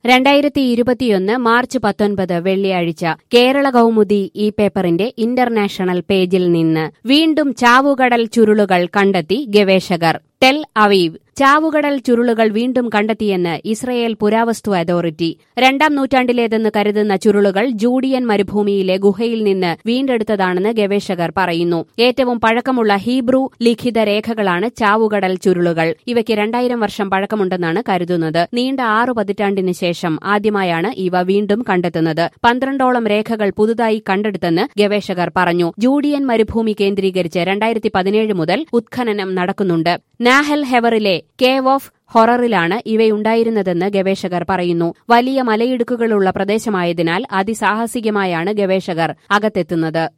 രണ്ടായിരത്തി ഇരുപത്തിയൊന്ന് മാർച്ച് പത്തൊൻപത് വെള്ളിയാഴ്ച കേരള കൗമുദി ഈ പേപ്പറിന്റെ ഇന്റർനാഷണൽ പേജിൽ നിന്ന് വീണ്ടും ചാവുകടൽ ചുരുളുകൾ കണ്ടെത്തി ഗവേഷകർ ടെൽ അവീവ് ചാവുകടൽ ചുരുളുകൾ വീണ്ടും കണ്ടെത്തിയെന്ന് ഇസ്രയേൽ പുരാവസ്തു അതോറിറ്റി രണ്ടാം നൂറ്റാണ്ടിലേതെന്ന് കരുതുന്ന ചുരുളുകൾ ജൂഡിയൻ മരുഭൂമിയിലെ ഗുഹയിൽ നിന്ന് വീണ്ടെടുത്തതാണെന്ന് ഗവേഷകർ പറയുന്നു ഏറ്റവും പഴക്കമുള്ള ഹീബ്രു ലിഖിത രേഖകളാണ് ചാവുകടൽ ചുരുളുകൾ ഇവയ്ക്ക് രണ്ടായിരം വർഷം പഴക്കമുണ്ടെന്നാണ് കരുതുന്നത് നീണ്ട ആറു പതിറ്റാണ്ടിന് ശേഷം ആദ്യമായാണ് ഇവ വീണ്ടും കണ്ടെത്തുന്നത് പന്ത്രണ്ടോളം രേഖകൾ പുതുതായി കണ്ടെടുത്തെന്ന് ഗവേഷകർ പറഞ്ഞു ജൂഡിയൻ മരുഭൂമി കേന്ദ്രീകരിച്ച് രണ്ടായിരത്തി പതിനേഴ് മുതൽ ഉത്ഖനനം നടക്കുന്നുണ്ട് നാഹൽ ഹെവറിലെ കേവ് ഓഫ് ഹൊററിലാണ് ഇവയുണ്ടായിരുന്നതെന്ന് ഗവേഷകർ പറയുന്നു വലിയ മലയിടുക്കുകളുള്ള പ്രദേശമായതിനാൽ അതിസാഹസികമായാണ് ഗവേഷകർ അകത്തെത്തുന്നത്